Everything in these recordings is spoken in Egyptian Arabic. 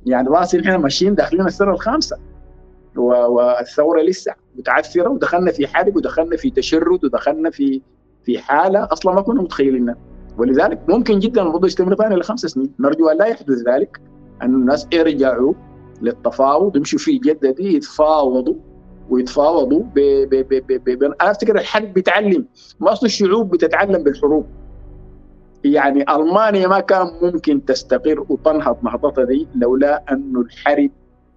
يعني راسي احنا ماشيين داخلين السنه الخامسه والثوره لسه متعثره ودخلنا في حرب ودخلنا في تشرد ودخلنا في في حاله اصلا ما كنا متخيلينها ولذلك ممكن جدا الموضوع يستمر ثاني لخمس سنين نرجو ان لا يحدث ذلك ان الناس يرجعوا للتفاوض يمشوا في جده دي يتفاوضوا ويتفاوضوا ب ب ب ب ب انا افتكر الحرب بتعلم ما اصل الشعوب بتتعلم بالحروب يعني المانيا ما كان ممكن تستقر وتنهض نهضتها دي لولا انه الحرب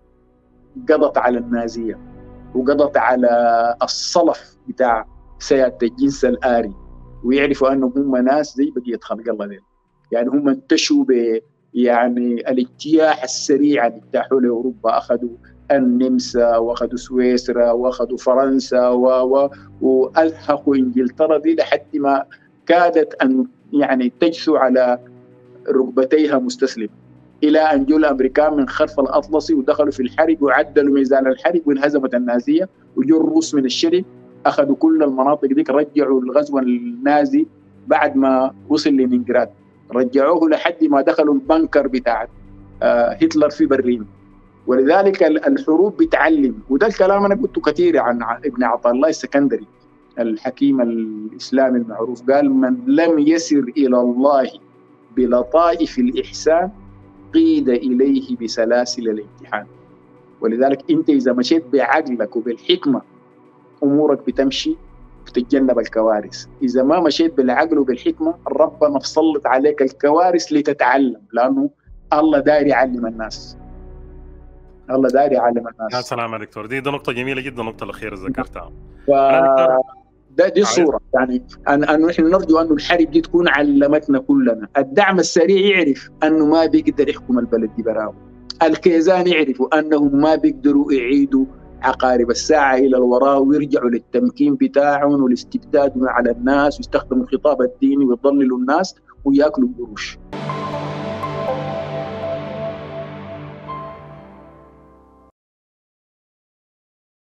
قضت على النازيه وقضت على الصلف بتاع سياده الجنس الاري ويعرفوا انهم هم ناس زي بقيه خلق الله دي يعني هم انتشوا ب يعني الاتجاه السريع اللي اجتاحوا لاوروبا اخذوا النمسا واخذوا سويسرا واخذوا فرنسا و... و... والحقوا انجلترا دي لحد ما كادت ان يعني تجثو على ركبتيها مستسلمه الى ان جو الامريكان من خلف الاطلسي ودخلوا في الحرب وعدلوا ميزان الحرب وانهزمت النازيه وجو الروس من الشرق اخذوا كل المناطق دي رجعوا الغزو النازي بعد ما وصل لنينجراد رجعوه لحد ما دخلوا البنكر بتاع آه، هتلر في برلين ولذلك الحروب بتعلم وده الكلام انا قلته كثير عن ابن عطاء الله السكندري الحكيم الاسلامي المعروف قال من لم يسر الى الله بلطائف الاحسان قيد اليه بسلاسل الامتحان ولذلك انت اذا مشيت بعقلك وبالحكمه امورك بتمشي بتتجنب الكوارث اذا ما مشيت بالعقل وبالحكمه ربنا مسلط عليك الكوارث لتتعلم لانه الله داير يعلم الناس الله داير يعلم الناس يا سلام يا دكتور دي, دي نقطه جميله جدا النقطه الاخيره ذكرتها ف... ده دي الصوره يعني انه أن نحن نرجو انه الحرب دي تكون علمتنا كلنا الدعم السريع يعرف انه ما بيقدر يحكم البلد دي براو الكيزان يعرفوا انهم ما بيقدروا يعيدوا عقارب الساعة إلى الوراء ويرجعوا للتمكين بتاعهم والاستبداد على الناس ويستخدموا الخطاب الديني ويضللوا الناس وياكلوا قروش